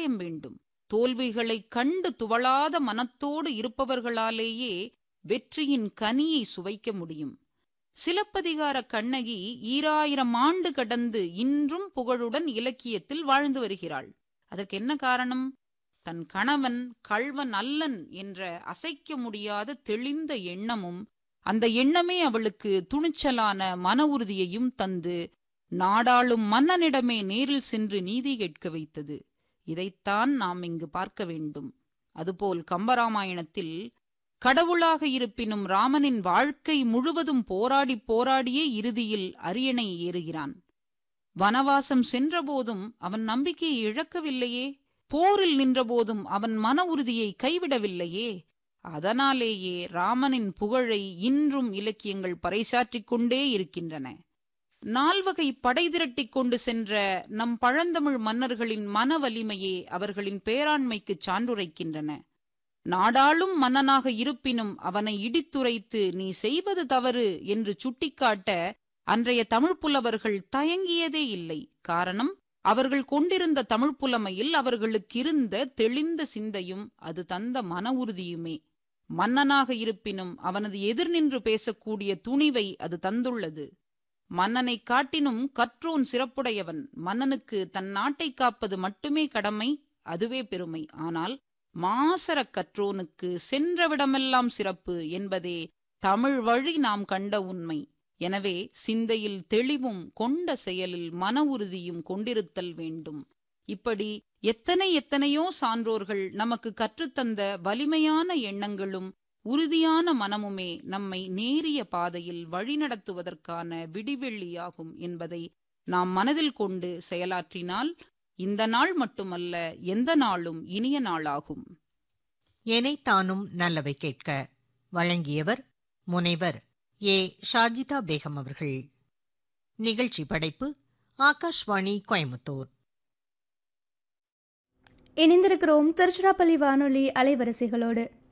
கட்டாயம் வேண்டும் தோல்விகளைக் கண்டு துவளாத மனத்தோடு இருப்பவர்களாலேயே வெற்றியின் கனியை சுவைக்க முடியும் சிலப்பதிகார கண்ணகி ஈராயிரம் ஆண்டு கடந்து இன்றும் புகழுடன் இலக்கியத்தில் வாழ்ந்து வருகிறாள் அதற்கு என்ன காரணம் தன் கணவன் கள்வன் அல்லன் என்ற அசைக்க முடியாத தெளிந்த எண்ணமும் அந்த எண்ணமே அவளுக்கு துணிச்சலான மன உறுதியையும் தந்து நாடாளும் மன்னனிடமே நேரில் சென்று நீதி கேட்க வைத்தது இதைத்தான் நாம் இங்கு பார்க்க வேண்டும் அதுபோல் கம்பராமாயணத்தில் கடவுளாக இருப்பினும் ராமனின் வாழ்க்கை முழுவதும் போராடி போராடியே இறுதியில் அரியணை ஏறுகிறான் வனவாசம் சென்றபோதும் அவன் நம்பிக்கையை இழக்கவில்லையே போரில் நின்றபோதும் அவன் மன உறுதியை கைவிடவில்லையே அதனாலேயே ராமனின் புகழை இன்றும் இலக்கியங்கள் பறைசாற்றிக் கொண்டே இருக்கின்றன நால்வகை படை திரட்டிக் கொண்டு சென்ற நம் பழந்தமிழ் மன்னர்களின் மன வலிமையே அவர்களின் பேராண்மைக்கு சான்றுரைக்கின்றன நாடாளும் மன்னனாக இருப்பினும் அவனை இடித்துரைத்து நீ செய்வது தவறு என்று சுட்டிக்காட்ட அன்றைய தமிழ் புலவர்கள் தயங்கியதே இல்லை காரணம் அவர்கள் கொண்டிருந்த தமிழ் புலமையில் அவர்களுக்கு இருந்த தெளிந்த சிந்தையும் அது தந்த மன உறுதியுமே மன்னனாக இருப்பினும் அவனது எதிர் நின்று பேசக்கூடிய துணிவை அது தந்துள்ளது மன்னனை காட்டினும் கற்றோன் சிறப்புடையவன் மன்னனுக்கு தன் நாட்டை காப்பது மட்டுமே கடமை அதுவே பெருமை ஆனால் மாசர கற்றோனுக்கு சென்றவிடமெல்லாம் சிறப்பு என்பதே தமிழ் வழி நாம் கண்ட உண்மை எனவே சிந்தையில் தெளிவும் கொண்ட செயலில் மன உறுதியும் கொண்டிருத்தல் வேண்டும் இப்படி எத்தனை எத்தனையோ சான்றோர்கள் நமக்கு கற்றுத்தந்த வலிமையான எண்ணங்களும் உறுதியான மனமுமே நம்மை நேரிய பாதையில் வழிநடத்துவதற்கான விடிவெள்ளியாகும் என்பதை நாம் மனதில் கொண்டு செயலாற்றினால் இந்த நாள் மட்டுமல்ல எந்த நாளும் இனிய நாளாகும் எனைத்தானும் நல்லவை கேட்க வழங்கியவர் முனைவர் ஏ ஷாஜிதா பேகம் அவர்கள் நிகழ்ச்சி படைப்பு ஆகாஷ்வாணி கோயம்புத்தூர் இணைந்திருக்கிறோம் திருச்சிராப்பள்ளி வானொலி அலைவரிசைகளோடு